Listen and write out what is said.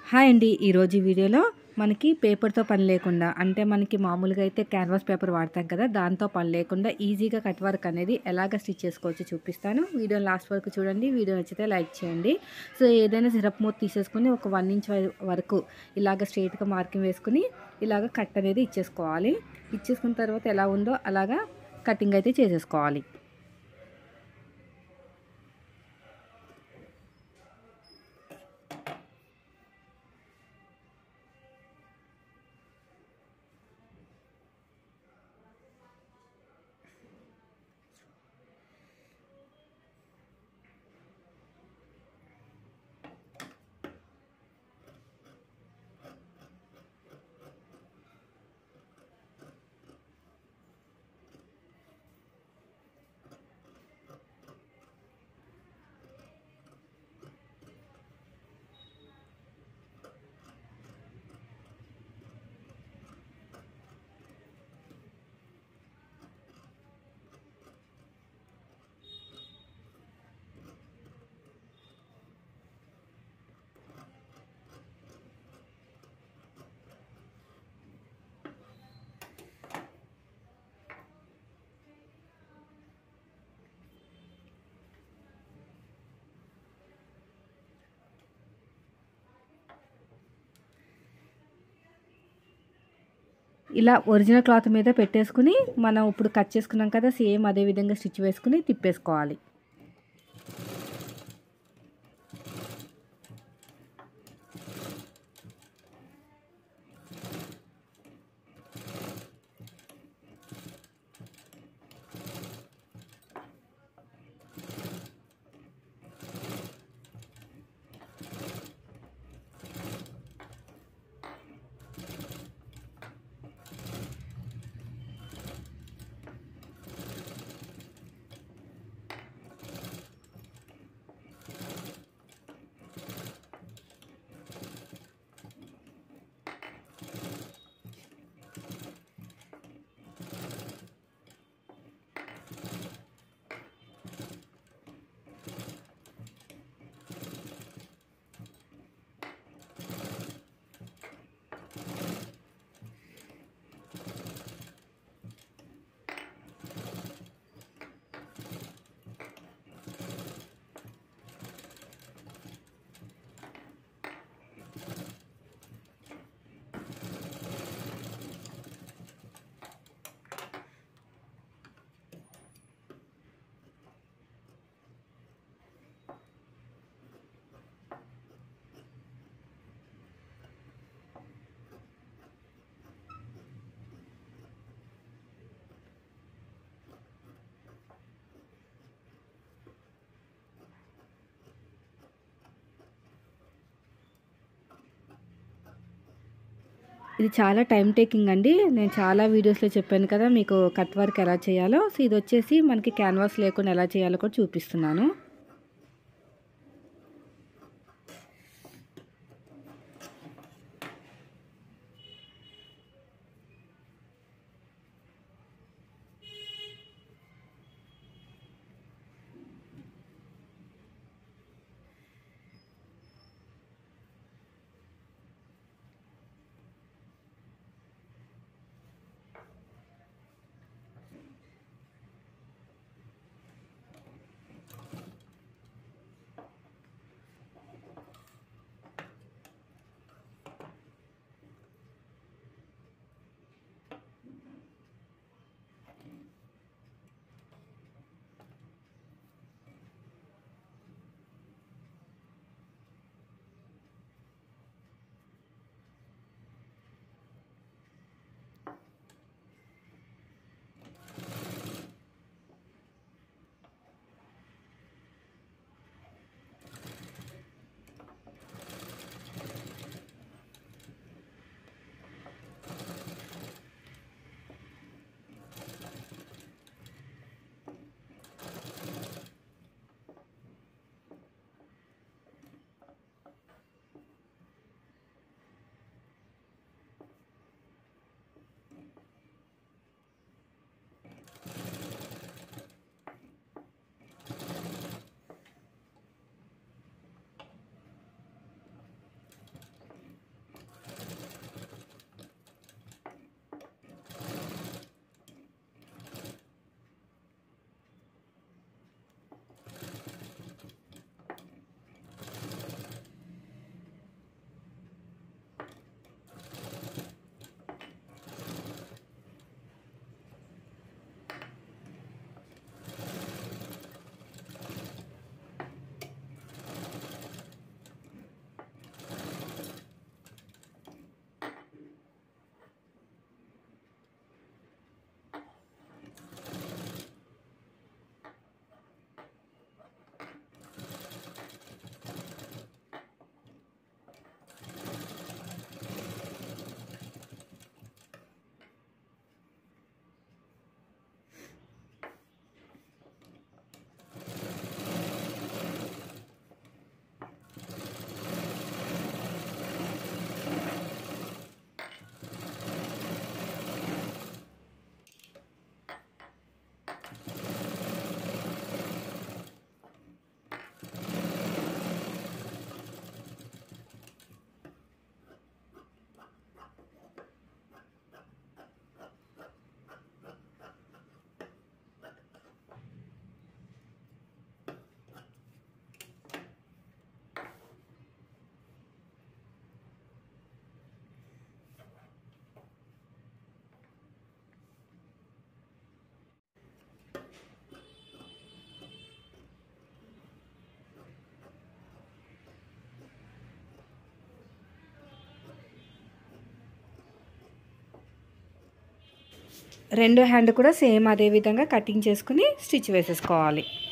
hi అండి ఈరోజు ఈ వీడియోలో మనకి పేపర్తో పని లేకుండా అంటే మనకి మామూలుగా అయితే క్యాన్వాస్ పేపర్ వాడతాం కదా దాంతో పని లేకుండా ఈజీగా కట్ వర్క్ అనేది ఎలాగ స్టిచ్ చేసుకోవచ్చో చూపిస్తాను వీడియో లాస్ట్ వరకు చూడండి వీడియో నచ్చితే లైక్ చేయండి సో ఏదైనా సిరప్ మూత తీసేసుకుని ఒక వన్ ఇంచ్ వరకు ఇలాగ స్ట్రైట్గా మార్కింగ్ వేసుకుని ఇలాగ కట్ అనేది ఇచ్చేసుకోవాలి ఇచ్చేసుకున్న తర్వాత ఎలా ఉందో అలాగా కటింగ్ అయితే చేసేసుకోవాలి ఇలా ఒరిజినల్ క్లాత్ మీద పెట్టేసుకుని మనం ఇప్పుడు కట్ చేసుకున్నాం కదా సేమ్ అదే విధంగా స్టిచ్ వేసుకుని తిప్పేసుకోవాలి ఇది చాలా టైం టేకింగ్ అండి నేను చాలా వీడియోస్లో చెప్పాను కదా మీకు కట్ వర్క్ ఎలా చేయాలో సో ఇది వచ్చేసి మనకి క్యాన్వాస్ లేకుండా ఎలా చేయాలో కూడా చూపిస్తున్నాను రెండో హ్యాండ్ కూడా సేమ్ అదే విధంగా కటింగ్ చేసుకుని స్టిచ్ వేసేసుకోవాలి